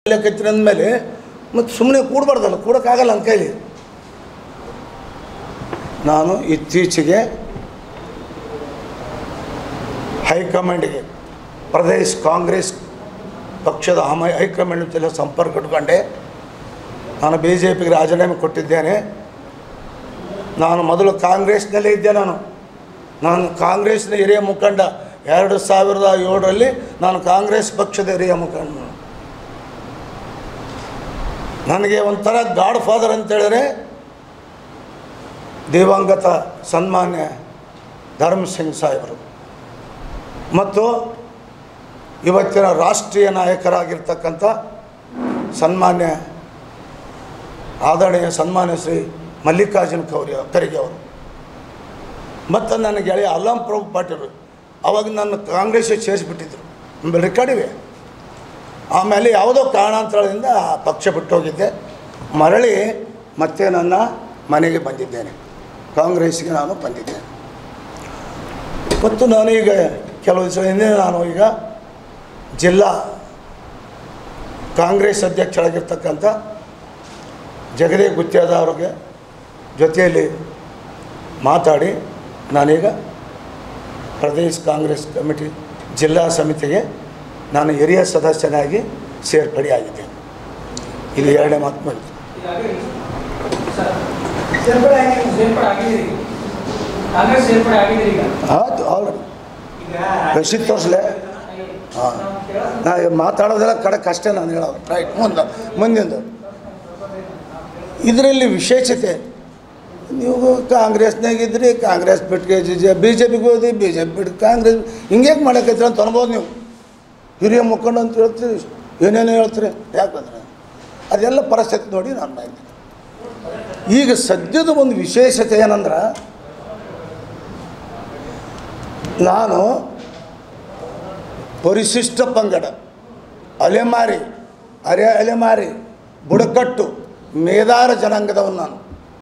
ಲೆಕ್ಕತ್ತಿರ ಅಂದಮೇಲೆ ಮತ್ತು ಸುಮ್ಮನೆ ಕೂಡಬಾರ್ದಲ್ಲ ಕೂಡೋಕ್ಕಾಗಲ್ಲ ನನ್ನ ಕೈಲಿ ನಾನು ಇತ್ತೀಚೆಗೆ ಹೈಕಮಾಂಡಿಗೆ ಪ್ರದೇಶ್ ಕಾಂಗ್ರೆಸ್ ಪಕ್ಷದ ಹಮ ಹೈಕಮಾಂಡ್ ಜೊತೆ ಸಂಪರ್ಕ ಇಟ್ಕೊಂಡೆ ನಾನು ಬಿ ಜೆ ಪಿಗೆ ರಾಜೀನಾಮೆ ಕೊಟ್ಟಿದ್ದೇನೆ ನಾನು ಮೊದಲು ಕಾಂಗ್ರೆಸ್ನಲ್ಲೇ ಇದ್ದೆ ನಾನು ನಾನು ಕಾಂಗ್ರೆಸ್ನ ಹಿರಿಯ ಮುಖಂಡ ಎರಡು ಸಾವಿರದ ಏಳರಲ್ಲಿ ನಾನು ಕಾಂಗ್ರೆಸ್ ಪಕ್ಷದ ಹಿರಿಯ ಮುಖಂಡ ನನಗೆ ಒಂಥರ ಗಾಡ್ ಫಾದರ್ ಅಂತ ಹೇಳಿದ್ರೆ ದಿವಂಗತ ಸನ್ಮಾನ್ಯ ಧರ್ಮ್ ಸಿಂಗ್ ಸಾಹೇಬರು ಮತ್ತು ಇವತ್ತಿನ ರಾಷ್ಟ್ರೀಯ ನಾಯಕರಾಗಿರ್ತಕ್ಕಂಥ ಸನ್ಮಾನ್ಯ ಆದರಣೀಯ ಸನ್ಮಾನ್ಯ ಶ್ರೀ ಮಲ್ಲಿಕಾರ್ಜುನ ಖೌರಿ ಖರ್ಗೆ ಅವರು ಮತ್ತು ನನ್ನ ಗೆಳೆಯ ಅಲ್ಲಂ ಪ್ರಭು ಪಾಟೀಲ್ ಅವಾಗ ನನ್ನ ಕಾಂಗ್ರೆಸ್ಸಿಗೆ ಸೇರಿಸಿಬಿಟ್ಟಿದ್ರು ನಮ್ಮಲ್ಲಿ ರೆಕಾರ್ಡ್ ಇವೆ ಆಮೇಲೆ ಯಾವುದೋ ಕಾರಣಾಂತರದಿಂದ ಆ ಪಕ್ಷ ಬಿಟ್ಟು ಹೋಗಿದ್ದೆ ಮರಳಿ ಮತ್ತೆ ನನ್ನ ಮನೆಗೆ ಬಂದಿದ್ದೇನೆ ಕಾಂಗ್ರೆಸ್ಸಿಗೆ ನಾನು ಬಂದಿದ್ದೇನೆ ಮತ್ತು ನಾನು ಈಗ ಕೆಲವು ದಿವಸ ಹಿಂದೆ ನಾನು ಈಗ ಜಿಲ್ಲಾ ಕಾಂಗ್ರೆಸ್ ಅಧ್ಯಕ್ಷರಾಗಿರ್ತಕ್ಕಂಥ ಜಗದೇ ಗುತ್ಯಾದ ಅವ್ರಿಗೆ ಜೊತೆಯಲ್ಲಿ ಮಾತಾಡಿ ನಾನೀಗ ಪ್ರದೇಶ್ ಕಾಂಗ್ರೆಸ್ ಕಮಿಟಿ ಜಿಲ್ಲಾ ಸಮಿತಿಗೆ ನಾನು ಹಿರಿಯ ಸದಸ್ಯನಾಗಿ ಸೇರ್ಪಡೆಯಾಗಿದ್ದೇನೆ ಇದು ಎರಡನೇ ಮಾತು ಬಂತು ಸೇರ್ಪಡೆ ಆಗಿ ಸೇರ್ಪಡೆ ಆಗಿದ್ದೀರಿ ಕಾಂಗ್ರೆಸ್ ಸೇರ್ಪಡೆ ಆಗಿದ್ದೀರಿ ಈಗ ಆಯ್ತು ಆಲ್ರೆಡಿ ಈಗ ರಸೀದ್ ತೋರಿಸ್ಲೆ ಹಾಂ ನಾ ಮಾತಾಡೋದೆಲ್ಲ ಕಡಕ್ ಅಷ್ಟೇ ನಾನು ಹೇಳೋದು ರೈಟ್ ಮುಂದೆ ಮುಂದಿಂದು ಇದರಲ್ಲಿ ವಿಶೇಷತೆ ನೀವು ಕಾಂಗ್ರೆಸ್ನಾಗಿದ್ರಿ ಕಾಂಗ್ರೆಸ್ ಬಿಟ್ಟಿಗೆ ಜೆ ಬಿ ಜೆ ಪಿಗೆ ಹೋದಿ ಬಿ ಜೆ ಪಿ ಬಿಟ್ಟು ಕಾಂಗ್ರೆಸ್ ಹಿಂಗ್ಯಾಕೆ ಮಾಡಕೈತ್ರಿ ಅಂತ ಅನ್ಬೋದು ನೀವು ಹಿರಿಯ ಮುಖಂಡ ಅಂತ ಹೇಳ್ತೀರಿ ಏನೇನೋ ಹೇಳ್ತೀರಿ ಯಾಕಂದ್ರೆ ಅದೆಲ್ಲ ಪರಿಸ್ಥಿತಿ ನೋಡಿ ನಾನು ಮಾಡಿದ್ದೀನಿ ಈಗ ಸದ್ಯದ ಒಂದು ವಿಶೇಷತೆ ಏನಂದ್ರೆ ನಾನು ಪರಿಶಿಷ್ಟ ಪಂಗಡ ಅಲೆಮಾರಿ ಅರೆ ಅಲೆಮಾರಿ ಬುಡಕಟ್ಟು ಮೇದಾರ ಜನಾಂಗದವನು ನಾನು